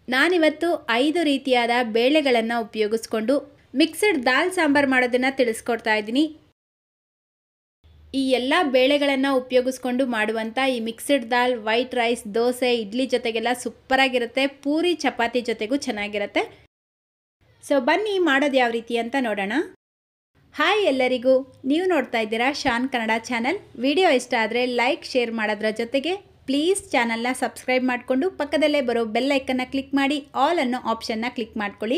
ನಾನಿವತ್ತು ಐದು ರೀತಿಯಾದ ಬೇಳೆಗಳನ್ನು ಉಪಯೋಗಿಸ್ಕೊಂಡು ಮಿಕ್ಸಡ್ ದಾಲ್ ಸಾಂಬಾರು ಮಾಡೋದನ್ನು ತಿಳಿಸ್ಕೊಡ್ತಾ ಇದ್ದೀನಿ ಈ ಎಲ್ಲ ಬೇಳೆಗಳನ್ನು ಉಪಯೋಗಿಸ್ಕೊಂಡು ಮಾಡುವಂಥ ಈ mixed dal white rice dosa idli ಜೊತೆಗೆಲ್ಲ ಸೂಪರಾಗಿರುತ್ತೆ ಪೂರಿ ಚಪಾತಿ ಜೊತೆಗೂ ಚೆನ್ನಾಗಿರುತ್ತೆ ಸೊ ಬನ್ನಿ ಮಾಡೋದು ಯಾವ ರೀತಿ ಅಂತ ನೋಡೋಣ ಹಾಯ್ ಎಲ್ಲರಿಗೂ ನೀವು ನೋಡ್ತಾ ಇದ್ದೀರಾ ಶಾನ್ ಕನ್ನಡ ಚಾನಲ್ ವಿಡಿಯೋ ಇಷ್ಟ ಆದರೆ ಲೈಕ್ ಶೇರ್ ಮಾಡೋದ್ರ ಜೊತೆಗೆ ಪ್ಲೀಸ್ ಚಾನಲ್ನ ಸಬ್ಸ್ಕ್ರೈಬ್ ಮಾಡಿಕೊಂಡು ಪಕ್ಕದಲ್ಲೇ ಬರೋ ಬೆಲ್ ಐಕನ್ನ ಕ್ಲಿಕ್ ಮಾಡಿ ಆಲ್ ಅನ್ನೋ ಆಪ್ಷನ್ನ ಕ್ಲಿಕ್ ಮಾಡ್ಕೊಳ್ಳಿ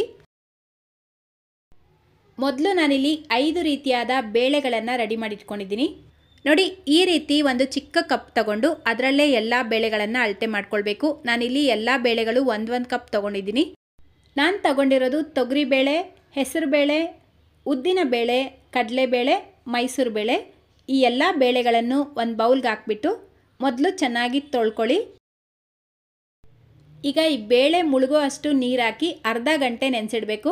ಮೊದಲು ನಾನಿಲ್ಲಿ ಐದು ರೀತಿಯಾದ ಬೇಳೆಗಳನ್ನು ರೆಡಿ ಮಾಡಿಟ್ಕೊಂಡಿದ್ದೀನಿ ನೋಡಿ ಈ ರೀತಿ ಒಂದು ಚಿಕ್ಕ ಕಪ್ ತಗೊಂಡು ಅದರಲ್ಲೇ ಎಲ್ಲ ಬೇಳೆಗಳನ್ನು ಅಳತೆ ಮಾಡ್ಕೊಳ್ಬೇಕು ನಾನಿಲ್ಲಿ ಎಲ್ಲ ಬೇಳೆಗಳು ಒಂದು ಒಂದು ಕಪ್ ತೊಗೊಂಡಿದ್ದೀನಿ ನಾನು ತಗೊಂಡಿರೋದು ತೊಗರಿಬೇಳೆ ಹೆಸರುಬೇಳೆ ಉದ್ದಿನ ಬೇಳೆ ಕಡಲೆಬೇಳೆ ಮೈಸೂರು ಬೇಳೆ ಈ ಎಲ್ಲ ಬೇಳೆಗಳನ್ನು ಒಂದು ಬೌಲ್ಗೆ ಹಾಕ್ಬಿಟ್ಟು ಮೊದಲು ಚೆನ್ನಾಗಿ ತೊಳ್ಕೊಳ್ಳಿ ಈಗ ಈ ಬೇಳೆ ಮುಳುಗೋ ಅಷ್ಟು ನೀರು ಹಾಕಿ ಅರ್ಧ ಗಂಟೆ ನೆನೆಸಿಡಬೇಕು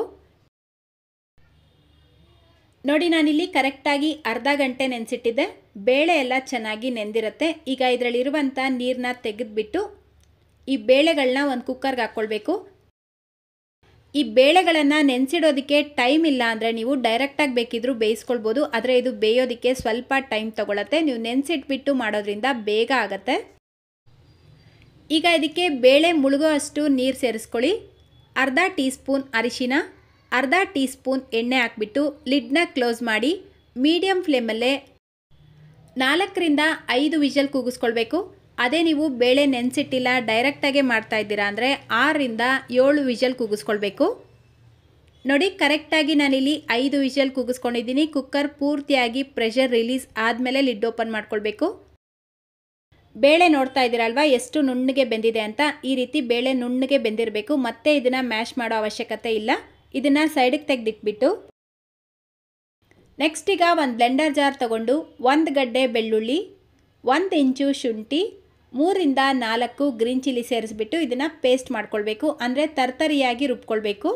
ನೋಡಿ ನಾನಿಲ್ಲಿ ಕರೆಕ್ಟಾಗಿ ಅರ್ಧ ಗಂಟೆ ನೆನೆಸಿಟ್ಟಿದ್ದೆ ಬೇಳೆ ಎಲ್ಲ ಚೆನ್ನಾಗಿ ನೆಂದಿರುತ್ತೆ ಈಗ ಇದರಲ್ಲಿರುವಂಥ ನೀರನ್ನ ತೆಗೆದುಬಿಟ್ಟು ಈ ಬೇಳೆಗಳನ್ನ ಒಂದು ಕುಕ್ಕರ್ಗೆ ಹಾಕ್ಕೊಳ್ಬೇಕು ಈ ಬೇಳೆಗಳನ್ನು ನೆನೆಸಿಡೋದಕ್ಕೆ ಟೈಮ್ ಇಲ್ಲ ಅಂದರೆ ನೀವು ಡೈರೆಕ್ಟಾಗಿ ಬೇಕಿದ್ರೂ ಬೇಯಿಸ್ಕೊಳ್ಬೋದು ಆದರೆ ಇದು ಬೇಯೋದಕ್ಕೆ ಸ್ವಲ್ಪ ಟೈಮ್ ತೊಗೊಳತ್ತೆ ನೀವು ನೆನೆಸಿಟ್ಬಿಟ್ಟು ಮಾಡೋದ್ರಿಂದ ಬೇಗ ಆಗುತ್ತೆ ಈಗ ಇದಕ್ಕೆ ಬೇಳೆ ಮುಳುಗೋ ಅಷ್ಟು ನೀರು ಸೇರಿಸ್ಕೊಳ್ಳಿ ಅರ್ಧ ಟೀ ಸ್ಪೂನ್ ಅರಿಶಿನ ಅರ್ಧ ಟೀ ಸ್ಪೂನ್ ಎಣ್ಣೆ ಹಾಕ್ಬಿಟ್ಟು ಲಿಡ್ನ ಕ್ಲೋಸ್ ಮಾಡಿ ಮೀಡಿಯಮ್ ಫ್ಲೇಮಲ್ಲೇ ನಾಲ್ಕರಿಂದ ಐದು ವಿಷಲ್ ಕೂಗಿಸ್ಕೊಳ್ಬೇಕು ಅದೇ ನೀವು ಬೇಳೆ ನೆನೆಸಿಟ್ಟಿಲ್ಲ ಡೈರೆಕ್ಟಾಗೆ ಮಾಡ್ತಾ ಇದ್ದೀರಾ ಅಂದರೆ ಆರರಿಂದ ಏಳು ವಿಷಲ್ ಕೂಗಿಸ್ಕೊಳ್ಬೇಕು ನೋಡಿ ಕರೆಕ್ಟಾಗಿ ನಾನಿಲ್ಲಿ ಐದು ವಿಷಲ್ ಕೂಗಿಸ್ಕೊಂಡಿದ್ದೀನಿ ಕುಕ್ಕರ್ ಪೂರ್ತಿಯಾಗಿ ಪ್ರೆಷರ್ ರಿಲೀಸ್ ಆದಮೇಲೆ ಲಿಡ್ ಓಪನ್ ಮಾಡ್ಕೊಳ್ಬೇಕು ಬೇಳೆ ನೋಡ್ತಾ ಇದ್ದೀರಲ್ವಾ ಎಷ್ಟು ನುಣ್ಣಗೆ ಬೆಂದಿದೆ ಅಂತ ಈ ರೀತಿ ಬೇಳೆ ನುಣ್ಣಗೆ ಬೆಂದಿರಬೇಕು ಮತ್ತೆ ಇದನ್ನು ಮ್ಯಾಶ್ ಮಾಡೋ ಅವಶ್ಯಕತೆ ಇಲ್ಲ ಇದನ್ನು ಸೈಡಿಗೆ ತೆಗೆದಿಟ್ಬಿಟ್ಟು ನೆಕ್ಸ್ಟ್ ಈಗ ಒಂದು ಬ್ಲೆಂಡರ್ ಜಾರ್ ತಗೊಂಡು ಒಂದು ಗಡ್ಡೆ ಬೆಳ್ಳುಳ್ಳಿ ಒಂದು ಇಂಚು ಶುಂಠಿ ಮೂರಿಂದ ನಾಲ್ಕು ಗ್ರೀನ್ ಚಿಲ್ಲಿ ಸೇರಿಸ್ಬಿಟ್ಟು ಇದನ್ನು ಪೇಸ್ಟ್ ಮಾಡ್ಕೊಳ್ಬೇಕು ಅಂದರೆ ತರ್ತರಿಯಾಗಿ ರುಬ್ಕೊಳ್ಬೇಕು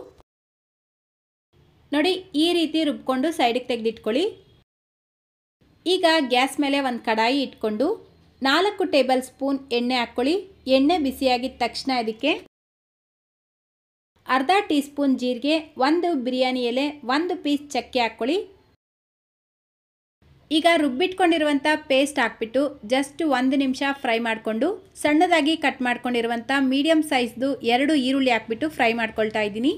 ನೋಡಿ ಈ ರೀತಿ ರುಬ್ಕೊಂಡು ಸೈಡಿಗೆ ತೆಗೆದಿಟ್ಕೊಳ್ಳಿ ಈಗ ಗ್ಯಾಸ್ ಮೇಲೆ ಒಂದು ಕಡಾಯಿ ಇಟ್ಕೊಂಡು ನಾಲ್ಕು ಟೇಬಲ್ ಸ್ಪೂನ್ ಎಣ್ಣೆ ಹಾಕ್ಕೊಳ್ಳಿ ಎಣ್ಣೆ ಬಿಸಿಯಾಗಿದ್ದ ತಕ್ಷಣ ಇದಕ್ಕೆ ಅರ್ಧ ಟೀ ಸ್ಪೂನ್ ಜೀರಿಗೆ ಒಂದು ಬಿರಿಯಾನಿ ಎಲೆ ಒಂದು ಪೀಸ್ ಚಕ್ಕೆ ಹಾಕ್ಕೊಳ್ಳಿ ಈಗ ರುಬ್ಬಿಟ್ಕೊಂಡಿರುವಂಥ ಪೇಸ್ಟ್ ಹಾಕ್ಬಿಟ್ಟು ಜಸ್ಟ್ ಒಂದು ನಿಮಿಷ ಫ್ರೈ ಮಾಡಿಕೊಂಡು ಸಣ್ಣದಾಗಿ ಕಟ್ ಮಾಡ್ಕೊಂಡಿರುವಂಥ ಮೀಡಿಯಮ್ ಸೈಜ್ದು ಎರಡು ಈರುಳ್ಳಿ ಹಾಕ್ಬಿಟ್ಟು ಫ್ರೈ ಮಾಡ್ಕೊಳ್ತಾ ಇದ್ದೀನಿ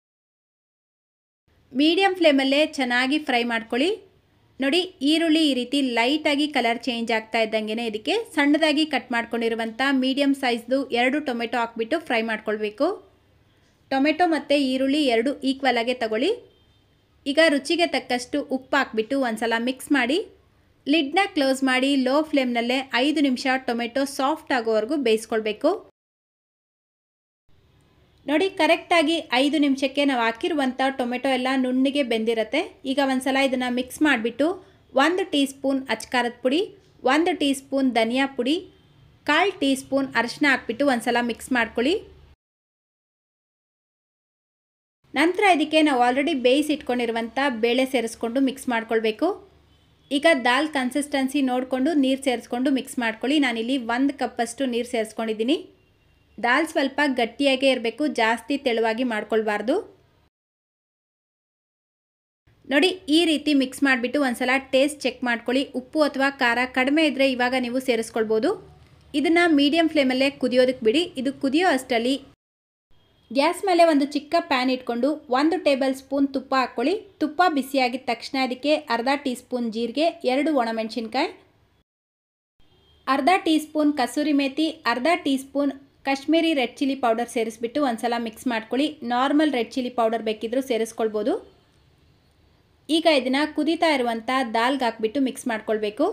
ಮೀಡಿಯಮ್ ಫ್ಲೇಮಲ್ಲೇ ಚೆನ್ನಾಗಿ ಫ್ರೈ ಮಾಡ್ಕೊಳ್ಳಿ ನೋಡಿ ಈರುಳ್ಳಿ ಈ ರೀತಿ ಲೈಟಾಗಿ ಕಲರ್ ಚೇಂಜ್ ಆಗ್ತಾ ಇದ್ದಂಗೆ ಇದಕ್ಕೆ ಸಣ್ಣದಾಗಿ ಕಟ್ ಮಾಡ್ಕೊಂಡಿರುವಂಥ ಮೀಡಿಯಮ್ ಸೈಜ್ದು ಎರಡು ಟೊಮೆಟೊ ಹಾಕ್ಬಿಟ್ಟು ಫ್ರೈ ಮಾಡ್ಕೊಳ್ಬೇಕು ಟೊಮೆಟೊ ಮತ್ತು ಈರುಳ್ಳಿ ಎರಡು ಈಕ್ವಲ್ ಆಗಿ ತಗೊಳ್ಳಿ ಈಗ ರುಚಿಗೆ ತಕ್ಕಷ್ಟು ಉಪ್ಪು ಹಾಕ್ಬಿಟ್ಟು ಒಂದ್ಸಲ ಮಿಕ್ಸ್ ಮಾಡಿ ಲಿಡ್ನ ಕ್ಲೋಸ್ ಮಾಡಿ ಲೋ ಫ್ಲೇಮ್ನಲ್ಲೇ ಐದು ನಿಮಿಷ ಟೊಮೆಟೊ ಸಾಫ್ಟ್ ಆಗೋವರೆಗೂ ಬೇಯಿಸ್ಕೊಳ್ಬೇಕು ನೋಡಿ ಕರೆಕ್ಟಾಗಿ ಐದು ನಿಮಿಷಕ್ಕೆ ನಾವು ಹಾಕಿರುವಂಥ ಟೊಮೆಟೊ ಎಲ್ಲ ನುಣ್ಣಿಗೆ ಬೆಂದಿರುತ್ತೆ ಈಗ ಒಂದ್ಸಲ ಇದನ್ನು ಮಿಕ್ಸ್ ಮಾಡಿಬಿಟ್ಟು ಒಂದು ಟೀ ಸ್ಪೂನ್ ಅಚ್ಕಾರದ ಪುಡಿ ಒಂದು ಟೀ ಸ್ಪೂನ್ ಧನಿಯಾ ಪುಡಿ ಕಾಲು ಟೀ ಸ್ಪೂನ್ ಅರಿಶಿನ ಹಾಕ್ಬಿಟ್ಟು ಒಂದ್ಸಲ ಮಿಕ್ಸ್ ಮಾಡ್ಕೊಳ್ಳಿ ನಂತರ ಇದಕ್ಕೆ ನಾವು ಆಲ್ರೆಡಿ ಬೇಯಿಸಿ ಇಟ್ಕೊಂಡಿರುವಂಥ ಬೇಳೆ ಸೇರಿಸ್ಕೊಂಡು ಮಿಕ್ಸ್ ಮಾಡ್ಕೊಳ್ಬೇಕು ಈಗ ದಾಲ್ ಕನ್ಸಿಸ್ಟೆನ್ಸಿ ನೋಡಿಕೊಂಡು ನೀರು ಸೇರಿಸ್ಕೊಂಡು ಮಿಕ್ಸ್ ಮಾಡ್ಕೊಳ್ಳಿ ನಾನಿಲ್ಲಿ ಒಂದು ಕಪ್ಪಷ್ಟು ನೀರು ಸೇರಿಸ್ಕೊಂಡಿದ್ದೀನಿ ದಾಲ್ ಸ್ವಲ್ಪ ಗಟ್ಟಿಯಾಗೇ ಇರಬೇಕು ಜಾಸ್ತಿ ತೆಳುವಾಗಿ ಮಾಡ್ಕೊಳ್ಬಾರ್ದು ನೋಡಿ ಈ ರೀತಿ ಮಿಕ್ಸ್ ಮಾಡಿಬಿಟ್ಟು ಒಂದ್ಸಲ ಟೇಸ್ಟ್ ಚೆಕ್ ಮಾಡ್ಕೊಳ್ಳಿ ಉಪ್ಪು ಅಥವಾ ಖಾರ ಕಡಿಮೆ ಇದ್ದರೆ ಇವಾಗ ನೀವು ಸೇರಿಸ್ಕೊಳ್ಬೋದು ಇದನ್ನು ಮೀಡಿಯಮ್ ಫ್ಲೇಮಲ್ಲೇ ಕುದಿಯೋದಕ್ಕೆ ಬಿಡಿ ಇದು ಕುದಿಯೋ ಅಷ್ಟರಲ್ಲಿ ಗ್ಯಾಸ್ ಮೇಲೆ ಒಂದು ಚಿಕ್ಕ ಪ್ಯಾನ್ ಇಟ್ಕೊಂಡು ಒಂದು ಟೇಬಲ್ ಸ್ಪೂನ್ ತುಪ್ಪ ಹಾಕ್ಕೊಳ್ಳಿ ತುಪ್ಪ ಬಿಸಿಯಾಗಿದ ತಕ್ಷಣ ಅದಕ್ಕೆ ಅರ್ಧ ಟೀ ಸ್ಪೂನ್ ಜೀರಿಗೆ ಎರಡು ಒಣಮೆಣಸಿನ್ಕಾಯಿ ಅರ್ಧ ಟೀ ಸ್ಪೂನ್ ಕಸೂರಿ ಮೇಥಿ ಅರ್ಧ teaspoon Kashmiri red chilli powder ಸೇರಿಸ್ಬಿಟ್ಟು ಒಂದ್ಸಲ ಮಿಕ್ಸ್ ಮಾಡ್ಕೊಳ್ಳಿ ನಾರ್ಮಲ್ ರೆಡ್ ಚಿಲ್ಲಿ ಪೌಡರ್ ಬೇಕಿದ್ರೂ ಸೇರಿಸ್ಕೊಳ್ಬೋದು ಈಗ ಇದನ್ನು ಕುದೀತಾ ಇರುವಂಥ ದಾಲ್ಗೆ ಹಾಕ್ಬಿಟ್ಟು ಮಿಕ್ಸ್ ಮಾಡ್ಕೊಳ್ಬೇಕು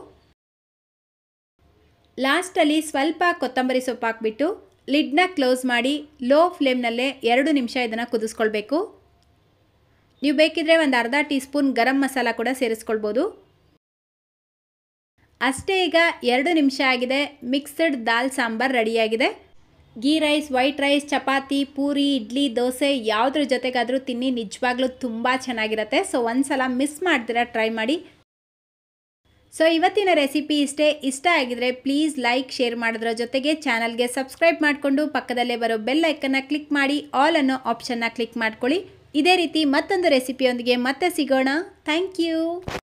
ಲಾಸ್ಟಲ್ಲಿ ಸ್ವಲ್ಪ ಕೊತ್ತಂಬರಿ ಸೊಪ್ಪು ಹಾಕ್ಬಿಟ್ಟು ಲಿಡ್ನ ಕ್ಲೋಸ್ ಮಾಡಿ ಲೋ ಫ್ಲೇಮ್ನಲ್ಲೇ ಎರಡು ನಿಮಿಷ ಇದನ್ನು ಕುದಿಸ್ಕೊಳ್ಬೇಕು ನೀವು ಬೇಕಿದ್ರೆ ಒಂದು ಅರ್ಧ ಟೀ ಸ್ಪೂನ್ ಗರಂ ಮಸಾಲ ಕೂಡ ಸೇರಿಸ್ಕೊಳ್ಬೋದು ಅಷ್ಟೇ ಈಗ ಎರಡು ನಿಮಿಷ ಆಗಿದೆ ಮಿಕ್ಸ್ಡ್ ದಾಲ್ ಸಾಂಬಾರ್ ರೆಡಿಯಾಗಿದೆ ghee rice white rice chapati puri idli dosa ಯಾವುದ್ರ ಜೊತೆಗಾದರೂ ತಿನ್ನಿ ನಿಜವಾಗ್ಲೂ ತುಂಬ ಚೆನ್ನಾಗಿರುತ್ತೆ ಸೊ ಒಂದು ಸಲ ಮಿಸ್ ಮಾಡ್ದಿರ ಟ್ರೈ ಮಾಡಿ ಸೊ ಇವತ್ತಿನ ರೆಸಿಪಿ ಇಷ್ಟೇ ಇಷ್ಟ ಆಗಿದ್ರೆ ಪ್ಲೀಸ್ ಲೈಕ್ ಶೇರ್ ಮಾಡೋದ್ರ ಜೊತೆಗೆ ಚಾನಲ್ಗೆ ಸಬ್ಸ್ಕ್ರೈಬ್ ಮಾಡಿಕೊಂಡು ಪಕ್ಕದಲ್ಲೇ ಬರೋ ಬೆಲ್ ಐಕನ್ನ ಕ್ಲಿಕ್ ಮಾಡಿ ಆಲ್ ಅನ್ನೋ ಆಪ್ಷನ್ನ ಕ್ಲಿಕ್ ಮಾಡ್ಕೊಳ್ಳಿ ಇದೇ ರೀತಿ ಮತ್ತೊಂದು ರೆಸಿಪಿಯೊಂದಿಗೆ ಮತ್ತೆ ಸಿಗೋಣ ಥ್ಯಾಂಕ್ ಯು